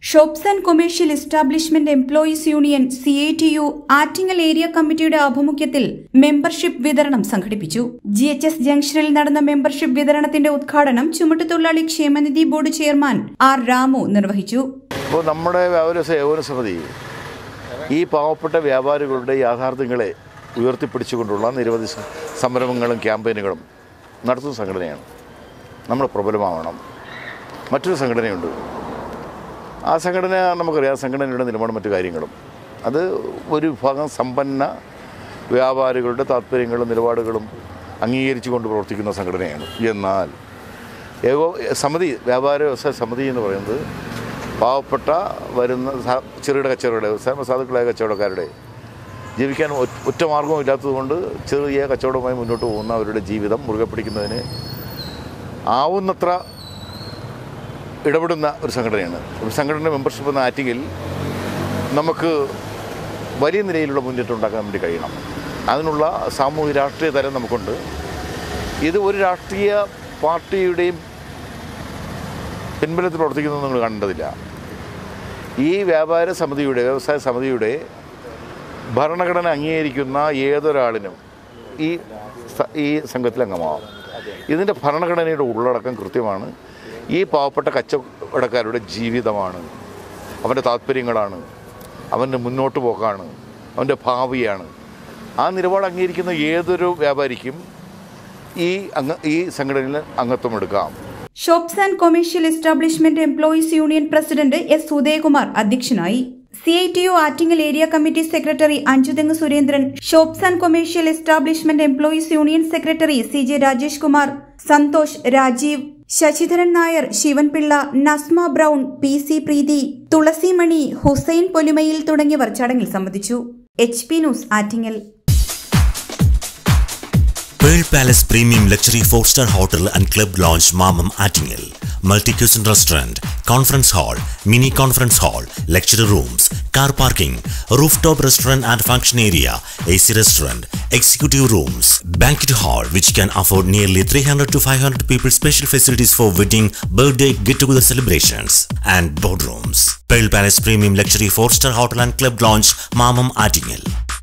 Shops and commercial establishment employees union C I T U Attingal area കമ്മിറ്റിയുടെ ആഭിമുഖ്യത്തിൽ membership വിതരണം സംഘടിപ്പിച്ചു ജി എച്ച് എസ് ജംഗ്ഷനിൽ നടന്ന മെമ്പർഷിപ്പ് വിതരണത്തിന്റെ ഉദ്ഘാടനം ചുമട്ടുതൊഴിലാളി ക്ഷേമനിധി ബോർഡ് ചെയർമാൻ ആർ രാമു നിർവഹിച്ചു ഇപ്പോൾ നമ്മുടെ വ്യാപാര സേവന സമിതി ഈ പാവപ്പെട്ട വ്യാപാരികളുടെ യാഥാർത്ഥ്യങ്ങളെ ഉയർത്തിപ്പിടിച്ചുകൊണ്ടുള്ള നിരവധി സ- സംരംഭങ്ങളും ക്യാമ്പയിനുകളും നടത്തുന്ന സംഘടനയാണ് നമ്മൾ പ്രബലമാവണം മറ്റൊരു സംഘടനയുണ്ട് ആ സംഘടന നമുക്കറിയാം സംഘടനയുടെ നിലപാടും മറ്റു കാര്യങ്ങളും അത് ഒരു വിഭാഗം സമ്പന്ന വ്യാപാരികളുടെ താല്പര്യങ്ങളും നിലപാടുകളും അംഗീകരിച്ചുകൊണ്ട് പ്രവർത്തിക്കുന്ന സംഘടനയാണ് എന്നാൽ ഏകോ സമിതി വ്യാപാര വ്യവസായ സമിതി എന്ന് പറയുന്നത് പാവപ്പെട്ട വരുന്ന സ- ചെറുകിട കച്ചവടയുടെ വ്യവസായ സാധുക്കളായ കച്ചവടക്കാരുടെ ജീവിക്കാൻ ഒ- ഒറ്റ മാർഗവും ഇല്ലാത്തതുകൊണ്ട് ചെറിയ കച്ചവടവുമായി മുന്നോട്ട് പോകുന്ന അവരുടെ ജീവിതം മുറുകെ പിടിക്കുന്നതിന് ആവുന്നത്ര ഇടപെടുന്ന ഒരു സംഘടനയാണ് ഒരു സംഘടന മെമ്പർഷിപ്പ് എന്ന ആറ്റിങ്ങിൽ നമുക്ക് വലിയ നിലയിലുള്ള മുന്നേറ്റം ഉണ്ടാക്കാൻ വേണ്ടി കഴിയണം അതിനുള്ള സാമൂഹിക രാഷ്ട്രീയ തരം നമുക്കുണ്ട് ഇത് ഒരു രാഷ്ട്രീയ പാർട്ടിയുടെയും പിൻബലത്തിൽ പ്രവർത്തിക്കുന്നത് നിങ്ങൾ കണ്ടതില്ല ഈ വ്യാപാര സമിതിയുടെ വ്യവസായ സമിതിയുടെ ഭരണഘടന അംഗീകരിക്കുന്ന ഏതൊരാളിനും ഈ സ- ഈ സംഘത്തിൽ അംഗമാവാം ഇതിൻ്റെ ഭരണഘടനയുടെ ഉള്ളടക്കം കൃത്യമാണ് ഈ പാവപ്പെട്ട കച്ചവടക്കാരുടെ ജീവിതമാണ് അവൻ്റെ താല്പര്യങ്ങളാണ് അവൻ്റെ മുന്നോട്ട് പോക്കാണ് അവൻ്റെ ഭാവിയാണ് ആ നിലപാട് അംഗീകരിക്കുന്ന ഏതൊരു വ്യാപാരിക്കും ഈ അംഗ ഈ സംഘടനയിൽ അംഗത്വം എടുക്കാം shops and commercial establishment employees union president S Udayakumar അധ്യക്ഷനായി C I T U Attingal area committee secretary Anchuthengu Surendran shops and commercial establishment employees union secretary C J Rajesh Kumar Santhosh Rajeev Sasidharan Nair Sivanpillai Nasma Brown P C Preethi Thulasimani Hussain പൊലിമയിൽ തുടങ്ങിയവർ ചടങ്ങിൽ സംബന്ധിച്ചു H P news Attingal Pearl Palace Premium Luxury 4-star Hotel and Club Lounge Mamam Attingel. Multi-cuisine restaurant, conference hall, mini conference hall, lecture rooms, car parking, rooftop restaurant and function area, AC restaurant, executive rooms, banquet hall which can afford nearly 300 to 500 people special facilities for wedding, birthday, get-together celebrations and boardrooms. Pearl Palace Premium Luxury 4-star Hotel and Club Lounge Mamam Attingel.